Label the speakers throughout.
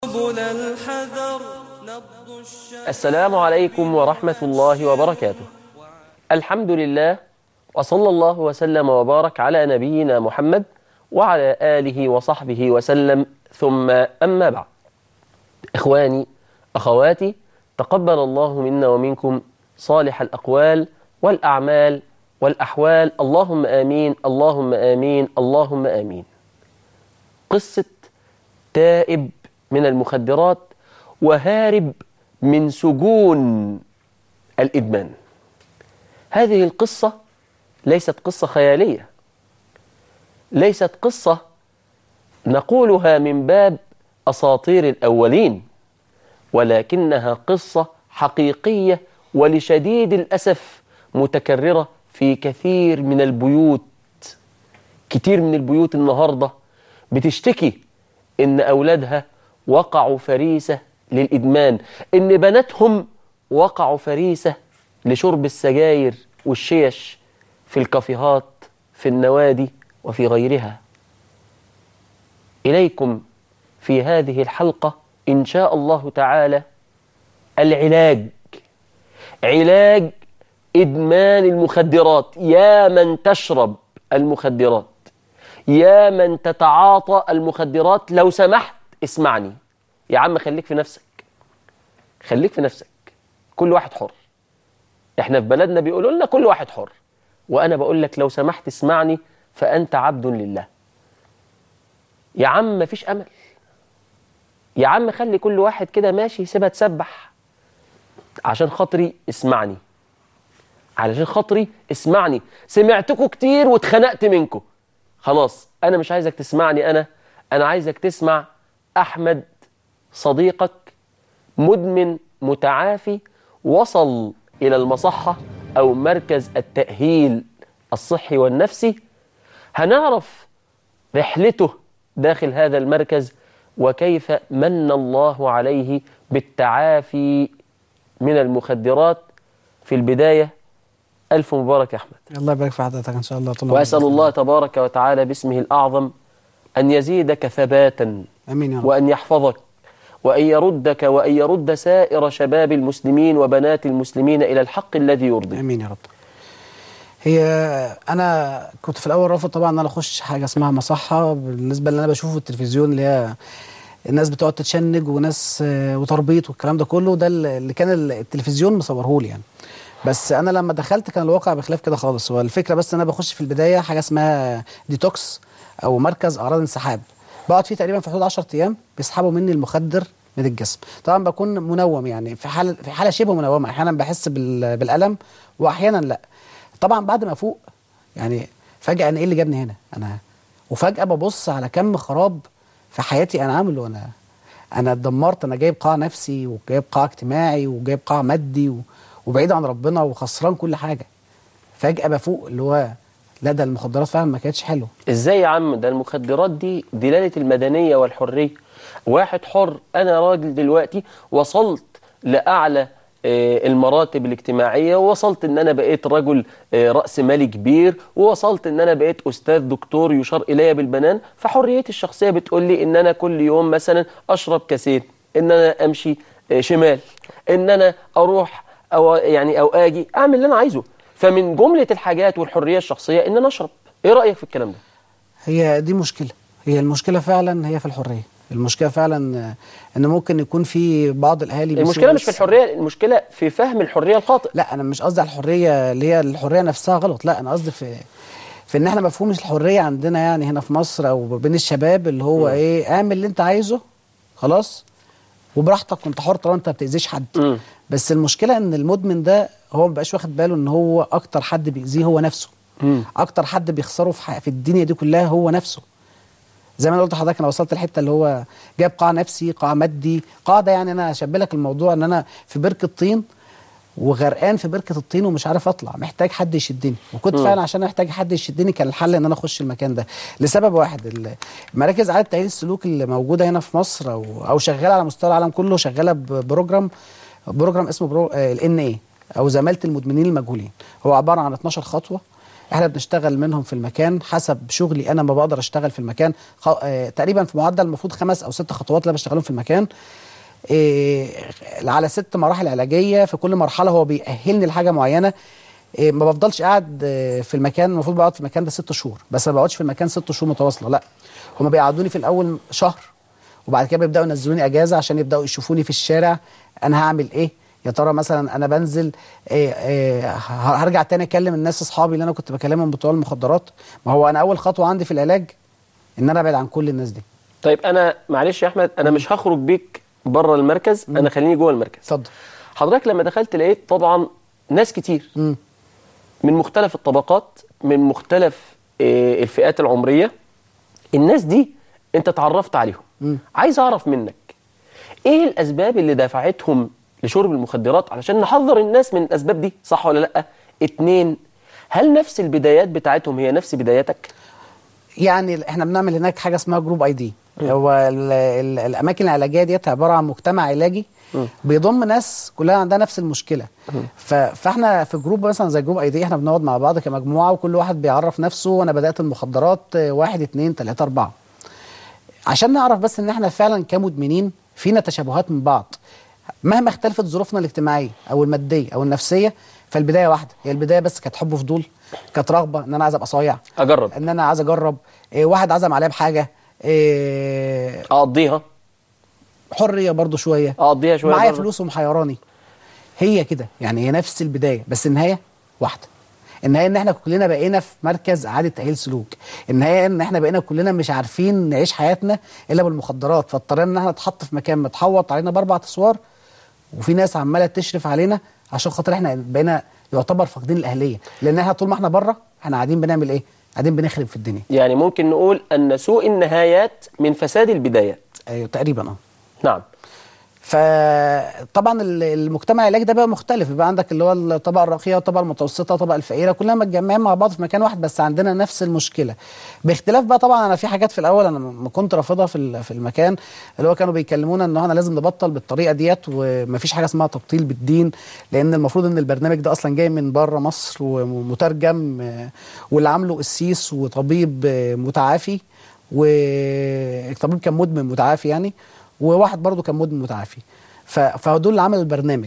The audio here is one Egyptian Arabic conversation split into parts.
Speaker 1: سبل الحذر نبض الشمس
Speaker 2: السلام عليكم ورحمة الله وبركاته الحمد لله وصلى الله وسلم وبارك على نبينا محمد وعلى آله وصحبه وسلم ثم أما بعد إخواني أخواتي تقبل الله منا ومنكم صالح الأقوال والأعمال والأحوال اللهم آمين اللهم آمين اللهم آمين قصة تائب من المخدرات وهارب من سجون الإدمان هذه القصة ليست قصة خيالية ليست قصة نقولها من باب أساطير الأولين ولكنها قصة حقيقية ولشديد الأسف متكررة في كثير من البيوت كتير من البيوت النهاردة بتشتكي إن أولادها وقعوا فريسة للإدمان إن بناتهم وقعوا فريسة لشرب السجاير والشيش في الكافيهات في النوادي وفي غيرها إليكم في هذه الحلقة إن شاء الله تعالى العلاج علاج إدمان المخدرات يا من تشرب المخدرات يا من تتعاطى المخدرات لو سمحت اسمعني يا عم خليك في نفسك خليك في نفسك كل واحد حر احنا في بلدنا بيقولوا لنا كل واحد حر وانا بقول لك لو سمحت اسمعني فانت عبد لله يا عم مفيش امل يا عم خلي كل واحد كده ماشي سيبها تسبح عشان خاطري اسمعني علشان خاطري اسمعني سمعتكم كتير واتخنقت منكم خلاص انا مش عايزك تسمعني انا انا عايزك تسمع احمد صديقك مدمن متعافي وصل الى المصحة او مركز التأهيل الصحي والنفسي هنعرف رحلته داخل هذا المركز وكيف من الله عليه بالتعافي من المخدرات في البداية ألف مبارك يا أحمد
Speaker 3: الله يبارك في حضرتك ان شاء الله طول
Speaker 2: وأسأل
Speaker 3: عمرك.
Speaker 2: الله تبارك وتعالى باسمه الأعظم أن يزيدك ثباتا
Speaker 3: امين يا رب
Speaker 2: وأن يحفظك وأن يردك وأن يرد سائر شباب المسلمين وبنات المسلمين إلى الحق الذي يرضي
Speaker 3: امين يا رب هي انا كنت في الاول رافض طبعا ان انا اخش حاجه اسمها مصحه بالنسبه اللي انا بشوفه في التلفزيون اللي هي الناس بتقعد تتشنج وناس آه، وتربيط والكلام ده كله ده اللي كان التلفزيون مصوره لي يعني بس انا لما دخلت كان الواقع بخلاف كده خالص هو الفكره بس ان انا بخش في البدايه حاجه اسمها ديتوكس او مركز اعراض انسحاب بقعد فيه تقريبا في حدود 10 ايام بيسحبوا مني المخدر من الجسم طبعا بكون منوم يعني في حاله في حاله شبه منومه احيانا بحس بال- بالالم واحيانا لا طبعا بعد ما افوق يعني فجاه انا ايه اللي جابني هنا انا وفجاه ببص على كم خراب في حياتي انا عامله انا انا اتدمرت انا جايب قاع نفسي وجايب قاع اجتماعي وجايب قاع مادي و... وبعيد عن ربنا وخسران كل حاجه فجاه بفوق اللي هو لا ده المخدرات فعلا ما كانتش حلوه
Speaker 2: إزاي يا عم ده المخدرات دي دلالة المدنية والحرية واحد حر أنا راجل دلوقتي وصلت لأعلى آه، المراتب الاجتماعية ووصلت ان انا بقيت رجل آه، رأس مالي كبير ووصلت ان انا بقيت استاذ دكتور يشار الي بالبنان فحريتي الشخصية بتقول لي ان انا كل يوم مثلا اشرب كاسين ان انا امشي آه، شمال ان انا اروح او يعني او اجي اعمل اللي انا عايزه فمن جملة الحاجات والحرية الشخصية ان انا اشرب ايه رأيك في الكلام ده
Speaker 3: هي دي مشكله هي المشكله فعلا هي في الحريه المشكله فعلا آه، ان ممكن يكون في بعض الاهالي بيسيبوا
Speaker 2: المشكلة مش في
Speaker 3: بس-
Speaker 2: الحرية المشكلة في فهم الحرية الخاطئ
Speaker 3: لا انا مش قصدي على الحريه اللي هي الحريه نفسها غلط لا انا قصدي في في ان احنا مفهوم الحريه عندنا يعني هنا في مصر او بين الشباب اللي هو
Speaker 2: مم.
Speaker 3: ايه اعمل اللي انت عايزه خلاص وبراحتك وانت حر طالما انت ما بتاذيش حد
Speaker 2: مم.
Speaker 3: بس المشكله ان المدمن ده هو ما بقاش واخد باله ان هو اكتر حد بيأذيه هو نفسه
Speaker 2: مم.
Speaker 3: اكتر حد بيخسره في, ح- في الدنيا دي كلها هو نفسه زي ما انا قلت لحضرتك انا وصلت الحته اللي هو جايب قاع نفسي قاع مادي قاع ده يعني انا اشبه لك الموضوع ان انا في بركه طين وغرقان في بركه الطين ومش عارف اطلع محتاج حد يشدني وكنت
Speaker 2: مم.
Speaker 3: فعلا عشان محتاج حد يشدني كان الحل ان انا اخش المكان ده لسبب واحد ال- مراكز اعاده تاهيل السلوك اللي موجوده هنا في مصر او او شغاله على مستوى العالم كله شغاله ببروجرام بروجرام اسمه برو الان اي او زماله المدمنين المجهولين هو عباره عن 12 خطوه احنا بنشتغل منهم في المكان حسب شغلي انا ما بقدر اشتغل في المكان خ... آه تقريبا في معدل المفروض خمس او ست خطوات اللي أنا بشتغلهم في المكان إيه على ست مراحل علاجيه في كل مرحله هو بيأهلني لحاجه معينه إيه ما بفضلش قاعد آه، في المكان المفروض بقعد في المكان ده ست شهور بس ما بقعدش في المكان ست شهور متواصله لا هما بيقعدوني في الاول شهر وبعد كده بيبداوا ينزلوني اجازه عشان يبداوا يشوفوني في الشارع انا هعمل ايه يا ترى مثلا انا بنزل إيه إيه ه- هرجع تاني اكلم الناس اصحابي اللي انا كنت بكلمهم بتوع المخدرات ما هو انا اول خطوه عندي في العلاج ان انا ابعد عن كل الناس دي
Speaker 2: طيب انا معلش يا احمد انا مش هخرج بيك بره المركز انا خليني جوه المركز
Speaker 3: اتفضل
Speaker 2: حضرتك لما دخلت لقيت طبعا ناس كتير
Speaker 3: مم.
Speaker 2: من مختلف الطبقات من مختلف آه، الفئات العمريه الناس دي انت اتعرفت عليهم
Speaker 3: مم.
Speaker 2: عايز اعرف منك ايه الاسباب اللي دفعتهم لشرب المخدرات علشان نحذر الناس من الاسباب دي صح ولا لا اتنين هل نفس البدايات بتاعتهم هي نفس بداياتك
Speaker 3: يعني احنا بنعمل هناك حاجه اسمها جروب اي دي هو ال ال الاماكن العلاجيه ديت عباره عن مجتمع علاجي بيضم ناس كلها عندها نفس المشكله ف- فاحنا في جروب مثلا زي جروب اي دي احنا بنقعد مع بعض كمجموعه وكل واحد بيعرف نفسه وانا بدات المخدرات آه، واحد اتنين تلاته اربعه عشان نعرف بس ان احنا فعلا كمدمنين فينا تشابهات من بعض مهما اختلفت ظروفنا الاجتماعيه او الماديه او النفسيه فالبدايه واحده هي البدايه بس كانت حب فضول كانت رغبه ان انا عايز ابقى صايع
Speaker 2: اجرب
Speaker 3: ان انا عايز اجرب إيه واحد عزم عليا بحاجه إيه
Speaker 2: اقضيها
Speaker 3: حريه برضو شويه
Speaker 2: اقضيها شويه
Speaker 3: معايا
Speaker 2: برضه.
Speaker 3: فلوس ومحيراني هي كده يعني هي نفس البدايه بس النهايه واحده النهايه ان احنا كلنا بقينا في مركز اعاده تاهيل سلوك النهايه ان احنا بقينا كلنا مش عارفين نعيش حياتنا الا بالمخدرات فاضطرينا ان احنا نتحط في مكان متحوط علينا باربع اسوار وفي ناس عماله تشرف علينا عشان خاطر احنا بقينا يعتبر فاقدين الاهليه لان احنا طول ما احنا بره احنا قاعدين بنعمل ايه قاعدين بنخرب في الدنيا
Speaker 2: يعني ممكن نقول ان سوء النهايات من فساد البدايات
Speaker 3: ايوه تقريبا اه
Speaker 2: نعم
Speaker 3: فطبعا ال- المجتمع العلاجي ده بقى مختلف بيبقى عندك اللي هو الطبقه الراقيه والطبقه المتوسطه والطبقه الفقيره كلنا متجمعين مع بعض في مكان واحد بس عندنا نفس المشكله باختلاف بقى طبعا انا في حاجات في الاول انا ما كنت رافضها في ال- في المكان اللي هو كانوا بيكلمونا ان احنا لازم نبطل بالطريقه ديت ومفيش حاجه اسمها تبطيل بالدين لان المفروض ان البرنامج ده اصلا جاي من بره مصر ومترجم آه، واللي عامله قسيس وطبيب آه، متعافي والطبيب كان مدمن متعافي يعني وواحد برضه كان مدمن متعافي ف- فدول اللي عملوا البرنامج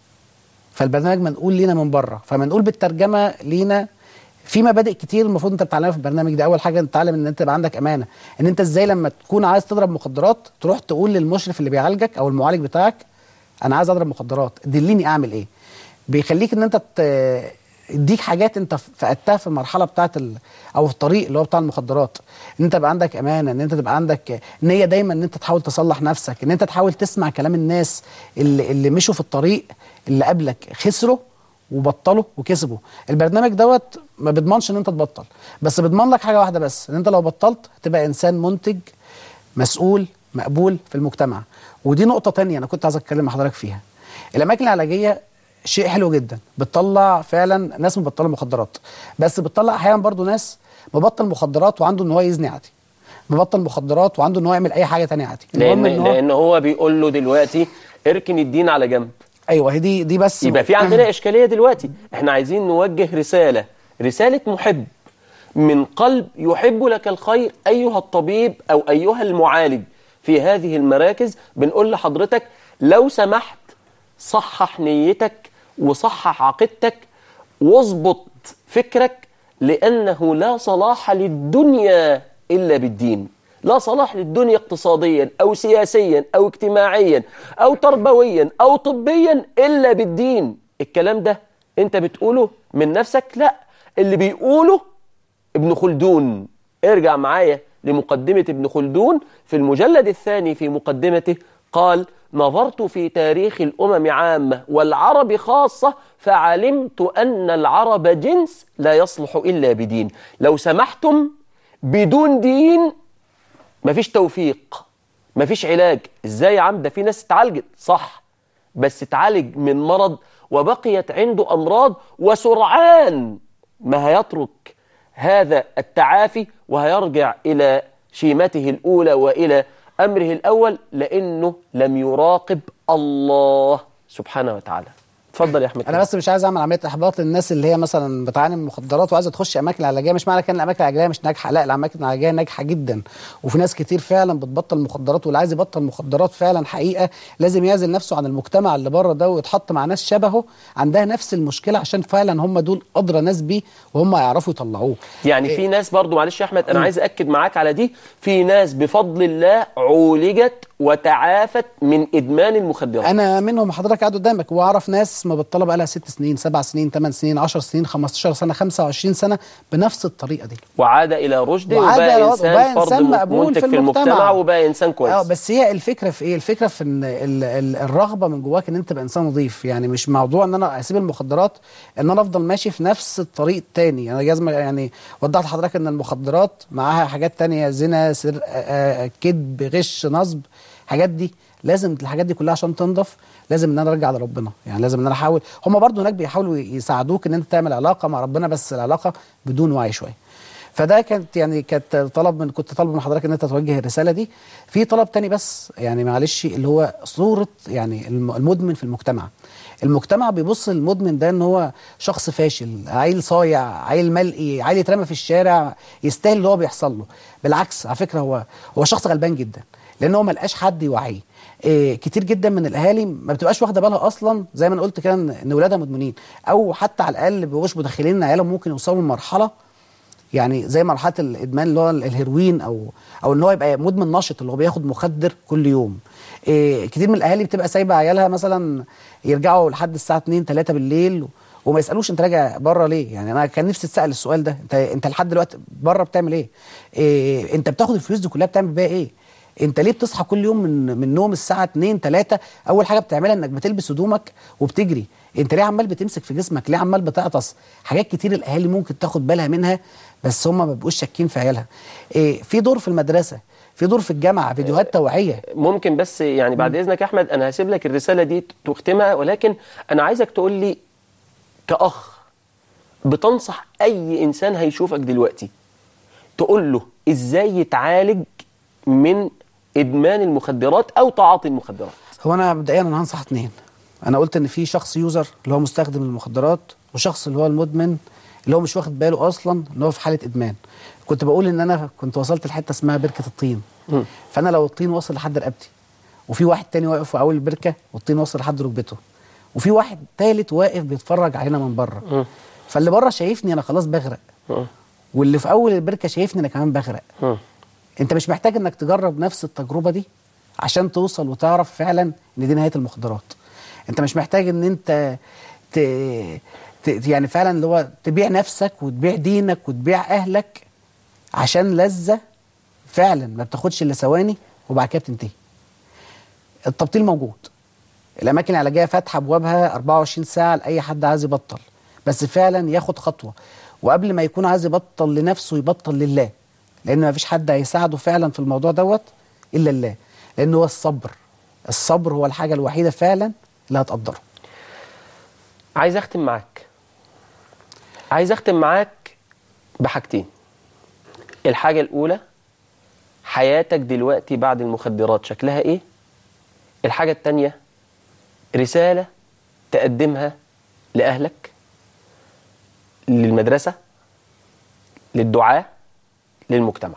Speaker 3: فالبرنامج منقول لينا من بره فمنقول بالترجمه لينا في مبادئ كتير المفروض انت بتتعلمها في البرنامج ده اول حاجه انت تتعلم ان انت يبقى عندك امانه ان انت ازاي لما تكون عايز تضرب مخدرات تروح تقول للمشرف اللي بيعالجك او المعالج بتاعك انا عايز اضرب مخدرات دليني اعمل ايه بيخليك ان انت ت- يديك حاجات انت فقدتها في المرحله بتاعت ال... او في الطريق اللي هو بتاع المخدرات ان انت يبقى عندك امانه ان انت تبقى عندك نيه دايما ان انت تحاول تصلح نفسك ان انت تحاول تسمع كلام الناس اللي, اللي مشوا في الطريق اللي قبلك خسروا وبطلوا وكسبوا البرنامج دوت ما بيضمنش ان انت تبطل بس بيضمن لك حاجه واحده بس ان انت لو بطلت هتبقى انسان منتج مسؤول مقبول في المجتمع ودي نقطه تانية انا كنت عايز اتكلم مع حضرتك فيها الاماكن العلاجيه شيء حلو جدا بتطلع فعلا ناس مبطله مخدرات بس بتطلع احيانا برضو ناس مبطل مخدرات وعنده ان هو يزني عادي مبطل مخدرات وعنده ان هو يعمل اي حاجه تانية عادي
Speaker 2: لان
Speaker 3: المهم إن هو-
Speaker 2: لان هو بيقول له دلوقتي اركن الدين على جنب
Speaker 3: ايوه هي دي دي بس
Speaker 2: يبقى في عندنا اشكاليه دلوقتي احنا عايزين نوجه رساله رساله محب من قلب يحب لك الخير ايها الطبيب او ايها المعالج في هذه المراكز بنقول لحضرتك لو سمحت صحح نيتك وصحح عقيدتك واظبط فكرك لانه لا صلاح للدنيا الا بالدين لا صلاح للدنيا اقتصاديا او سياسيا او اجتماعيا او تربويا او طبيا الا بالدين الكلام ده انت بتقوله من نفسك لا اللي بيقوله ابن خلدون ارجع معايا لمقدمة ابن خلدون في المجلد الثاني في مقدمته قال نظرت في تاريخ الأمم عامة والعرب خاصة فعلمت أن العرب جنس لا يصلح إلا بدين لو سمحتم بدون دين مفيش توفيق مفيش علاج ازاي يا عم ده في ناس اتعالجت صح بس اتعالج من مرض وبقيت عنده امراض وسرعان ما هيترك هذا التعافي وهيرجع الى شيمته الاولى والى امره الاول لانه لم يراقب الله سبحانه وتعالى اتفضل يا احمد
Speaker 3: انا بس مش عايز اعمل عمليه احباط للناس اللي هي مثلا بتعاني من المخدرات وعايزه تخش اماكن علاجيه مش معنى كان الاماكن العلاجيه مش ناجحه لا الاماكن العلاجيه ناجحه جدا وفي ناس كتير فعلا بتبطل مخدرات واللي عايز يبطل مخدرات فعلا حقيقه لازم يعزل نفسه عن المجتمع اللي بره ده ويتحط مع ناس شبهه عندها نفس المشكله عشان فعلا هم دول ادرى ناس بيه وهم يعرفوا يطلعوه
Speaker 2: يعني في ناس برضو معلش يا احمد انا عايز اكد معاك على دي في ناس بفضل الله عولجت وتعافت من ادمان المخدرات
Speaker 3: انا منهم حضرتك قاعد قدامك واعرف ناس مبطله بقى لها ست سنين سبع سنين ثمان سنين 10 سنين 15 سنه 25 سنه بنفس الطريقه دي
Speaker 2: وعاد الى رشده
Speaker 3: وعاد
Speaker 2: وبقى
Speaker 3: إلى رشده،
Speaker 2: انسان
Speaker 3: وبقى
Speaker 2: فرد
Speaker 3: إنسان مقبول
Speaker 2: منتج
Speaker 3: في
Speaker 2: في المجتمع
Speaker 3: المجتمع.
Speaker 2: وبقى انسان كويس
Speaker 3: اه بس هي الفكره في ايه الفكره في ان ال ال الرغبه من جواك ان انت تبقى انسان نظيف يعني مش موضوع ان انا اسيب المخدرات ان انا افضل ماشي في نفس الطريق التاني انا جازم يعني وضحت لحضرتك ان المخدرات معاها حاجات تانية زنا سر آه، آه، كذب غش نصب الحاجات دي لازم الحاجات دي كلها عشان تنضف لازم ان انا ارجع لربنا يعني لازم ان انا احاول هم برضو هناك بيحاولوا يساعدوك ان انت تعمل علاقه مع ربنا بس العلاقه بدون وعي شويه فده كانت يعني كانت طلب من كنت طالب من حضرتك ان انت توجه الرساله دي في طلب تاني بس يعني معلش اللي هو صوره يعني الم- المدمن في المجتمع المجتمع بيبص للمدمن ده ان هو شخص فاشل عيل صايع عيل ملقي عيل يترمى في الشارع يستاهل اللي هو بيحصل له بالعكس على فكره هو هو شخص غلبان جدا لان هو ما لقاش حد يوعيه إيه كتير جدا من الاهالي ما بتبقاش واخده بالها اصلا زي ما انا قلت كده ان إن ولادها مدمنين او حتى على الاقل بيبقوش متخيلين ان عيالهم ممكن يوصلوا لمرحله يعني زي مرحله الادمان اللي هو الهيروين او او ان هو يبقى مدمن نشط اللي هو بياخد مخدر كل يوم إيه كتير من الاهالي بتبقى سايبه عيالها مثلا يرجعوا لحد الساعه 2 3 بالليل وما يسالوش انت راجع بره ليه يعني انا كان نفسي اتسال السؤال ده انت انت لحد دلوقتي بره بتعمل ايه, إيه انت بتاخد الفلوس دي كلها بتعمل بيها ايه انت ليه بتصحى كل يوم من من النوم الساعه 2 3 اول حاجه بتعملها انك بتلبس هدومك وبتجري انت ليه عمال بتمسك في جسمك ليه عمال بتعطس حاجات كتير الاهالي ممكن تاخد بالها منها بس هم ما بيبقوش شاكين في عيالها إيه في دور في المدرسه في دور في الجامعه فيديوهات توعيه
Speaker 2: ممكن بس يعني بعد اذنك يا احمد انا هسيب لك الرساله دي تختمها ولكن انا عايزك تقول لي كاخ بتنصح اي انسان هيشوفك دلوقتي تقول له ازاي يتعالج من ادمان المخدرات او تعاطي المخدرات
Speaker 3: هو انا مبدئيا انا هنصح اتنين انا قلت ان في شخص يوزر اللي هو مستخدم المخدرات وشخص اللي هو المدمن اللي هو مش واخد باله اصلا ان هو في حاله ادمان كنت بقول ان انا كنت وصلت لحته اسمها بركه الطين
Speaker 2: مم.
Speaker 3: فانا لو الطين وصل لحد رقبتي وفي واحد تاني واقف في اول البركه والطين وصل لحد ركبته وفي واحد تالت واقف بيتفرج علينا من بره
Speaker 2: مم.
Speaker 3: فاللي بره شايفني انا خلاص بغرق
Speaker 2: مم.
Speaker 3: واللي في اول البركه شايفني انا كمان بغرق
Speaker 2: مم.
Speaker 3: انت مش محتاج انك تجرب نفس التجربه دي عشان توصل وتعرف فعلا ان دي نهايه المخدرات انت مش محتاج ان انت ت... ت... يعني فعلا اللي هو تبيع نفسك وتبيع دينك وتبيع اهلك عشان لذه فعلا ما بتاخدش الا ثواني وبعد كده بتنتهي التبطيل موجود الاماكن العلاجيه فاتحه ابوابها 24 ساعه لاي حد عايز يبطل بس فعلا ياخد خطوه وقبل ما يكون عايز يبطل لنفسه يبطل لله لان ما فيش حد هيساعده فعلا في الموضوع دوت الا الله لان هو الصبر الصبر هو الحاجه الوحيده فعلا اللي هتقدره
Speaker 2: عايز اختم معاك عايز اختم معاك بحاجتين الحاجة الأولى حياتك دلوقتي بعد المخدرات شكلها إيه الحاجة التانية رسالة تقدمها لأهلك للمدرسة للدعاة للمجتمع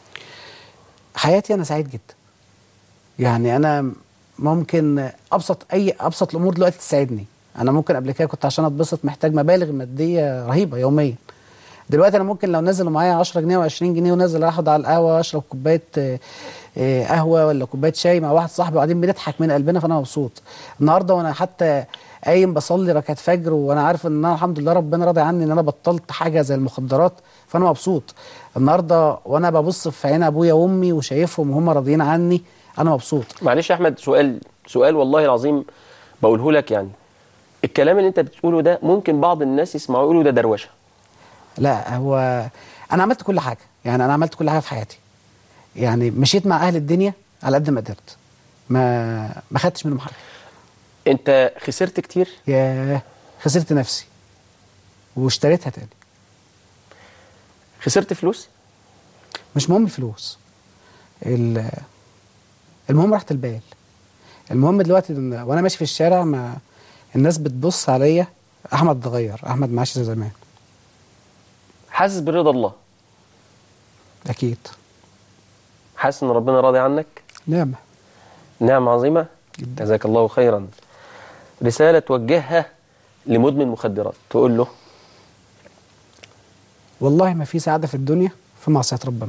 Speaker 3: حياتي انا سعيد جدا يعني انا ممكن ابسط اي ابسط الامور دلوقتي تساعدني انا ممكن قبل كده كنت عشان اتبسط محتاج مبالغ ماديه رهيبه يوميا دلوقتي انا ممكن لو نزل معايا 10 جنيه و20 جنيه ونازل اقعد على القهوه اشرب كوبايه آه، آه، قهوه ولا كوبايه شاي مع واحد صاحبي وقاعدين بنضحك من قلبنا فانا مبسوط النهارده وانا حتى قايم بصلي ركعه فجر وانا عارف ان انا الحمد لله ربنا راضي عني ان انا بطلت حاجه زي المخدرات فانا مبسوط النهارده وانا ببص في عين ابويا وامي وشايفهم وهم راضيين عني انا مبسوط
Speaker 2: معلش يا أحمد سؤال سؤال والله العظيم بقوله لك يعني الكلام اللي أنت بتقوله ده ممكن بعض الناس يسمعوا يقولوا ده دروشة
Speaker 3: لا هو انا عملت كل حاجه يعني انا عملت كل حاجه في حياتي يعني مشيت مع اهل الدنيا على قد ما قدرت ما ما خدتش منهم حاجه
Speaker 2: أنت خسرت كتير
Speaker 3: ياه خسرت نفسي واشتريتها تاني
Speaker 2: خسرت فلوس
Speaker 3: مش مهم الفلوس ال- المهم راحه البال المهم دلوقتي إن- وانا ماشي في الشارع ما الناس بتبص عليا احمد اتغير احمد ما عادش زي زمان
Speaker 2: حاسس برضا الله
Speaker 3: اكيد
Speaker 2: حاسس ان ربنا راضي عنك
Speaker 3: نعمه
Speaker 2: نعمة عظيمة جزاك الله خيرا رسالة توجهها لمدمن مخدرات تقول له
Speaker 3: والله ما في سعاده في الدنيا في معصيه ربنا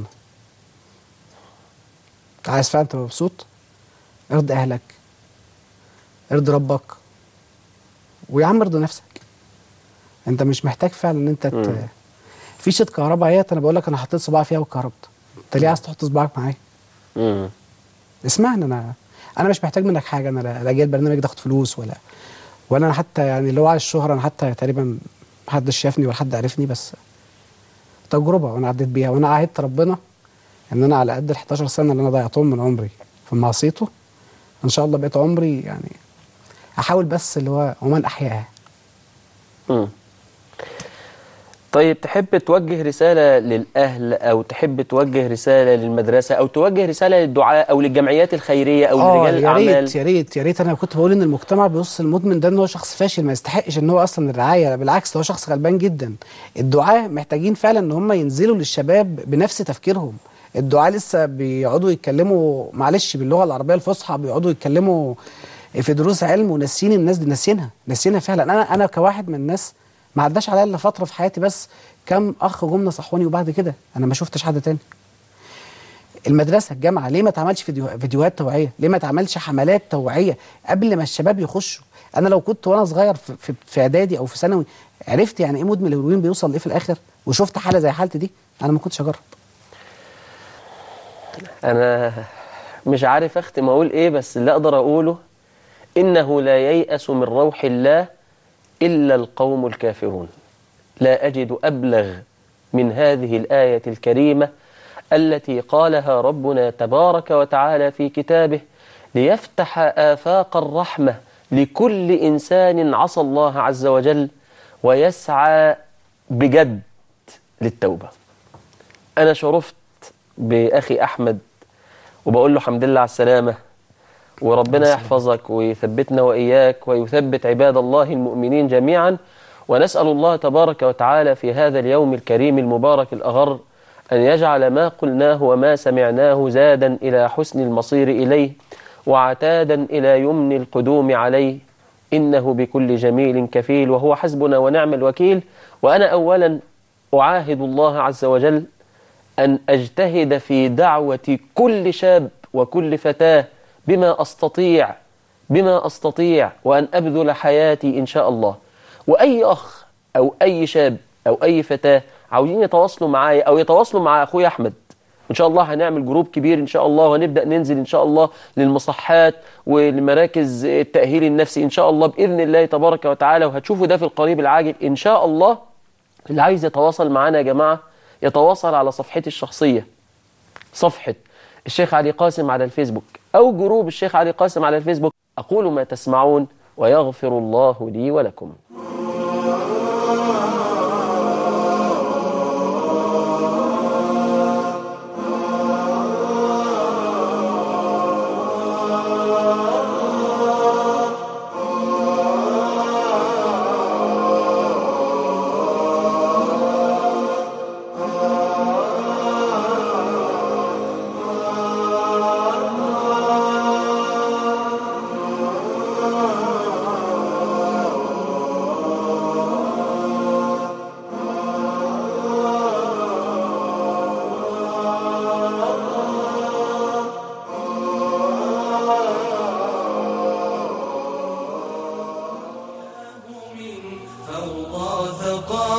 Speaker 3: عايز فعلا تبقى مبسوط ارضي اهلك ارضي ربك ويا عم ارضي نفسك انت مش محتاج فعلا ان انت ت...
Speaker 2: مم.
Speaker 3: فيشه كهرباء اهيت انا بقول لك انا حطيت صباعي فيها واتكهربت انت ليه عايز تحط صباعك معايا
Speaker 2: مم.
Speaker 3: اسمعني انا انا مش محتاج منك حاجه انا لا لا جاي البرنامج ده اخد فلوس ولا ولا انا حتى يعني اللي هو عايز الشهره انا حتى تقريبا محدش شافني ولا حد عرفني بس تجربه وانا عديت بيها وانا عاهدت ربنا ان انا على قد ال 11 سنه اللي انا ضيعتهم من عمري في معصيته ان شاء الله بقيت عمري يعني احاول بس اللي هو ومن احياها
Speaker 2: مم. طيب تحب توجه رسالة للأهل أو تحب توجه رسالة للمدرسة أو توجه رسالة للدعاء أو للجمعيات الخيرية أو
Speaker 3: اه
Speaker 2: لرجال
Speaker 3: يا ريت
Speaker 2: الأعمال
Speaker 3: يا ريت يا ريت انا كنت بقول ان المجتمع بيبص المدمن ده ان هو شخص فاشل ما يستحقش ان هو اصلا الرعايه بالعكس ده هو شخص غلبان جدا الدعاة محتاجين فعلا ان هم ينزلوا للشباب بنفس تفكيرهم الدعاة لسه بيقعدوا يتكلموا معلش باللغه العربيه الفصحى بيقعدوا يتكلموا في دروس علم وناسيين الناس دي ناسينها ناسينها فعلا انا انا كواحد من الناس ما عداش عليا الا فتره في حياتي بس كم اخ جم نصحوني وبعد كده انا ما شفتش حد تاني المدرسه الجامعه ليه ما تعملش فيديو فيديوهات توعيه ليه ما تعملش حملات توعيه قبل ما الشباب يخشوا انا لو كنت وانا صغير في, في, في اعدادي او في ثانوي عرفت يعني ايه مدمن الهيروين بيوصل لايه في الاخر وشفت حاله زي حالتي دي انا ما كنتش اجرب
Speaker 2: أنا مش عارف أختم أقول إيه بس اللي أقدر أقوله إنه لا ييأس من روح الله إلا القوم الكافرون لا أجد أبلغ من هذه الآية الكريمة التي قالها ربنا تبارك وتعالى في كتابه ليفتح آفاق الرحمة لكل إنسان عصى الله عز وجل ويسعى بجد للتوبة أنا شرفت بأخي أحمد وبقول له حمد لله على السلامة وربنا يحفظك ويثبتنا وإياك ويثبت عباد الله المؤمنين جميعا ونسأل الله تبارك وتعالى في هذا اليوم الكريم المبارك الأغر أن يجعل ما قلناه وما سمعناه زادا إلى حسن المصير إليه وعتادا إلى يمن القدوم عليه إنه بكل جميل كفيل وهو حسبنا ونعم الوكيل وأنا أولا أعاهد الله عز وجل أن أجتهد في دعوة كل شاب وكل فتاة بما أستطيع بما أستطيع وأن أبذل حياتي إن شاء الله وأي أخ أو أي شاب أو أي فتاة عاوزين يتواصلوا معايا أو يتواصلوا مع أخوي أحمد إن شاء الله هنعمل جروب كبير إن شاء الله وهنبدأ ننزل إن شاء الله للمصحات ولمراكز التأهيل النفسي إن شاء الله بإذن الله تبارك وتعالى وهتشوفوا ده في القريب العاجل إن شاء الله اللي عايز يتواصل معانا يا جماعة يتواصل على صفحتي الشخصية صفحة الشيخ علي قاسم على الفيسبوك أو جروب الشيخ علي قاسم على الفيسبوك أقول ما تسمعون ويغفر الله لي ولكم
Speaker 1: من فوضى ثقافة